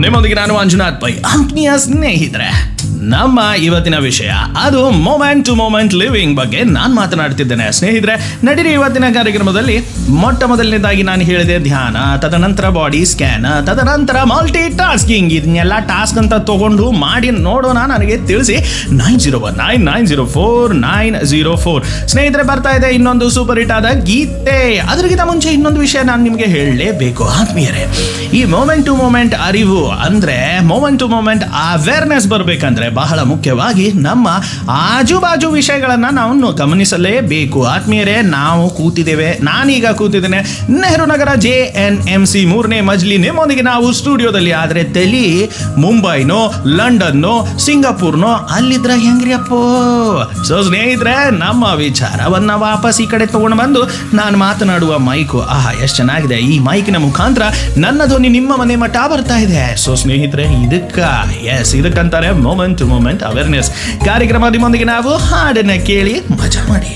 ನಿಮ್ಮೊಂದಿಗೆ ನಾನು ಮಂಜುನಾಥ್ ಪೈ ಆತ್ಮೀಯ ಸ್ನೇಹಿತರೆ ನಮ್ಮ ಇವತ್ತಿನ ವಿಷಯ ಅದು ಮೊಮೆಂಟ್ ಟು ಮೊಮೆಂಟ್ ಲಿವಿಂಗ್ ಬಗ್ಗೆ ನಾನು ಮಾತನಾಡ್ತಿದ್ದೇನೆ ಸ್ನೇಹಿತರೆ ನಡೀರಿ ಇವತ್ತಿನ ಕಾರ್ಯಕ್ರಮದಲ್ಲಿ ಮೊಟ್ಟ ಮೊದಲನೇದಾಗಿ ನಾನು ಹೇಳಿದೆ ಧ್ಯಾನ ತದನಂತರ ಬಾಡಿ ಸ್ಕ್ಯಾನ್ ತದನಂತರ ಮಲ್ಟಿ ಟಾಸ್ಕಿಂಗ್ ಇದನ್ನೆಲ್ಲ ಟಾಸ್ಕ್ ಅಂತ ತಗೊಂಡು ಮಾಡಿ ನೋಡೋಣ ನನಗೆ ತಿಳಿಸಿ nine zero one nine nine zero four nine zero four ಸ್ನೇಹಿತರೆ ಬರ್ತಾ ಇದೆ ಇನ್ನೊಂದು ಸೂಪರ್ ಹಿಟ್ ಆದ ಗೀತೆ ಅದರಿಗಿಂತ ಮುಂಚೆ ಇನ್ನೊಂದು ವಿಷಯ ನಾನು ನಿಮಗೆ ಹೇಳಲೇಬೇಕು ಆತ್ಮೀಯರೇ ಈ ಮೂಮೆಂಟ್ ಟು ಮೂಮೆಂಟ್ ಅರಿವು ಅಂದ್ರೆ ಮೂಮೆಂಟ್ ಟು ಮೂಮೆಂಟ್ ಅವೇರ್ನೆಸ್ ಬರಬೇಕಂದ್ರೆ ಬಹಳ ಮುಖ್ಯವಾಗಿ ನಮ್ಮ ಆಜು ಬಾಜು ವಿಷಯಗಳನ್ನ ನಾವು ಗಮನಿಸಲೇಬೇಕು ಆತ್ಮೀಯರೇ ನಾವು ಕೂತಿದ್ದೇವೆ ನಾನೀಗ ಕೂತಿದ್ದೇನೆ Nehru Nagar J N M C ಮೂರನೇ ಮಜ್ಲಿ ನಿಮ್ಮೊಂದಿಗೆ ನಾವು ಸ್ಟುಡಿಯೋದಲ್ಲಿ ಆದ್ರೆ ತಲಿ ಮುಂಬೈನೋ ಲಂಡನ್ನೋ ಸಿಂಗಾಪುರ್ನೋ ಅಲ್ಲಿದ್ರ ಹೆಂಗ್ರಿ ಅಪ್ಪೋ ಸೊ ಸ್ನೇಹಿತರೆ ನಮ್ಮ ವಿಚಾರವನ್ನ ವಾಪಸ್ ಈ ಕಡೆ ತಗೊಂಡು ಬಂದು ನಾನು ಮಾತನಾಡುವ ಮೈಕು ಆಹಾ ಎಷ್ಟು ಚೆನ್ನಾಗಿದೆ ಈ ಮೈಕಿನ ಮುಖಾಂತರ ನನ್ನ ಧ್ವನಿ ನಿಮ್ಮ ಮನೆ ಮಠ ಬರ್ತಾ ಇದೆ ಸೊ ಸ್ನೇಹಿತರೆ ಇದಕ್ಕ ಎಸ್ ಇದಕ್ಕಂತಾರೆ ಮೊಮೆಂಟ್ ಟು ಮೊಮೆಂಟ್ ಅವೇರ್ನೆಸ್ ಕಾರ್ಯಕ್ರಮ ನಿಮ್ಮೊಂದಿಗೆ ನಾವು ಹಾಡನ್ನ ಕೇಳಿ ಮಜಾ ಮಾಡಿ